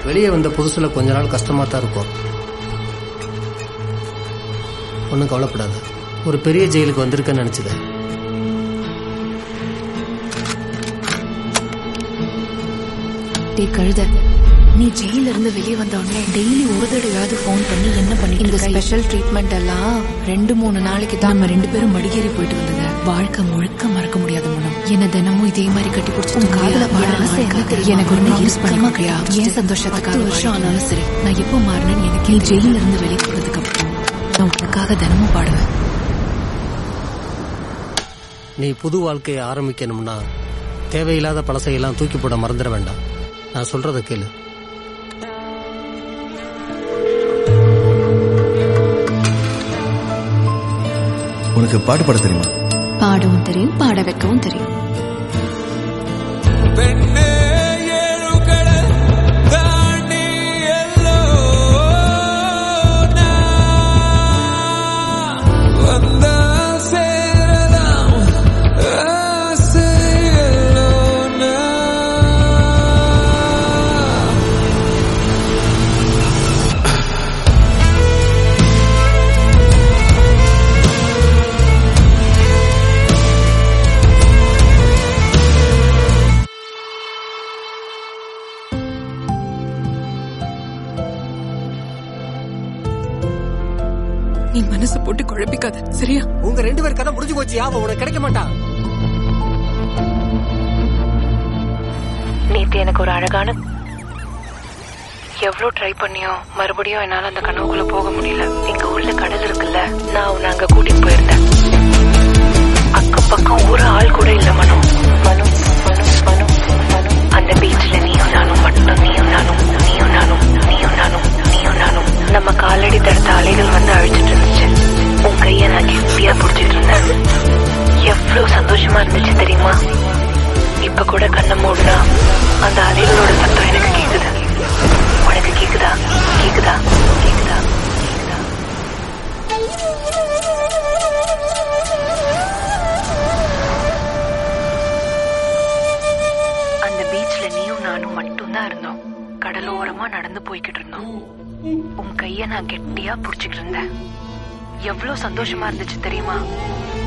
வெளியே வந்த புதுசுல கொஞ்ச நாள் கஷ்டமா தான் இருக்கும் ஒன்றும் கவலைப்படாத ஒரு பெரிய ஜெயிலுக்கு வந்திருக்கேன்னு நினைச்சுக்க டேய் கழுத நீ ஜெயில இருந்து வெளியே வந்த உடனே டெய்லி ஒரு தடவையாவது ஃபோன் பண்ணி என்ன பண்ணி இந்த ஸ்பெஷல் ட்ரீட்மெண்ட் எல்லாம் ரெண்டு மூணு நாளைக்கு தான் நம்ம ரெண்டு பேரும் மடிகேறி போயிட்டு வந்தது வாழ்க்கை முழுக்க மறக்க முடியாத மனம் என்ன தினமும் இதே மாதிரி கட்டி பிடிச்சி காதல பாட ஆசை என்ன தெரியும் எனக்கு ஒண்ணு யூஸ் பண்ண மாட்டியா ஏன் சந்தோஷத்துக்காக வருஷம் ஆனாலும் சரி நான் எப்போ மாறினேன்னு எனக்கு நீ ஜெயில இருந்து வெளியே போறதுக்கு அப்புறம் நான் உனக்காக தினமும் பாடுவேன் நீ புது வாழ்க்கையை ஆரம்பிக்கணும்னா தேவையில்லாத பழசையெல்லாம் தூக்கி போட மறந்துட வேண்டாம் நான் சொல்றத கேளு உனக்கு பாட்டு பாட தெரியுமா பாடவும் தெரியும் பாட வைக்கவும் தெரியும் பெண்ணே ஏழு கடல் தாண்டி எல்லோ வந்தா சேரலாம் ஆசை எல்லோனா நீ மனசு போட்டு குழப்பிக்காத சரியா உங்க ரெண்டு பேர் கதை முடிஞ்சு போச்சு அவன் உனக்கு கிடைக்க மாட்டான் நேத்து எனக்கு ஒரு அழகான எவ்வளவு ட்ரை பண்ணியோ மறுபடியும் என்னால அந்த கனவுக்குள்ள போக முடியல எங்க ஊர்ல கடல் இருக்குல்ல நான் உன்னை அங்க கூட்டிட்டு போயிருந்தேன் அக்கம் பக்கம் ஒரு ஆள் கூட இல்ல மனு மனு மனு மனு மனு அந்த பீச்ல நீயும் நானும் மட்டும் நீயும் நானும் நீயும் நானும் நீயும் நானும் நீயும் நானும் நம்ம காலடி தடுத்த அலைகள் வந்து அழிச்சிட்டு இருந்துச்சு உன் கைய நான் கெட்டியா புடிச்சிட்டு இருந்தேன் எவ்வளவு சந்தோஷமா இருந்துச்சு தெரியுமா இப்ப கூட கண்ணை மூடுனா அந்த அலைகளோட சத்தம் எனக்கு கேக்குது உனக்கு கேக்குதா கேக்குதா கேக்குதா கேக்குதா அந்த பீச்ல நீயும் நானும் மட்டும்தான் இருந்தோம் கடலோரமா நடந்து போய்கிட்டு இருந்தோம் உன் கைய நான் கெட்டியா புடிச்சுக்கிட்டு இருந்தேன் எவ்வளவு சந்தோஷமா இருந்துச்சு தெரியுமா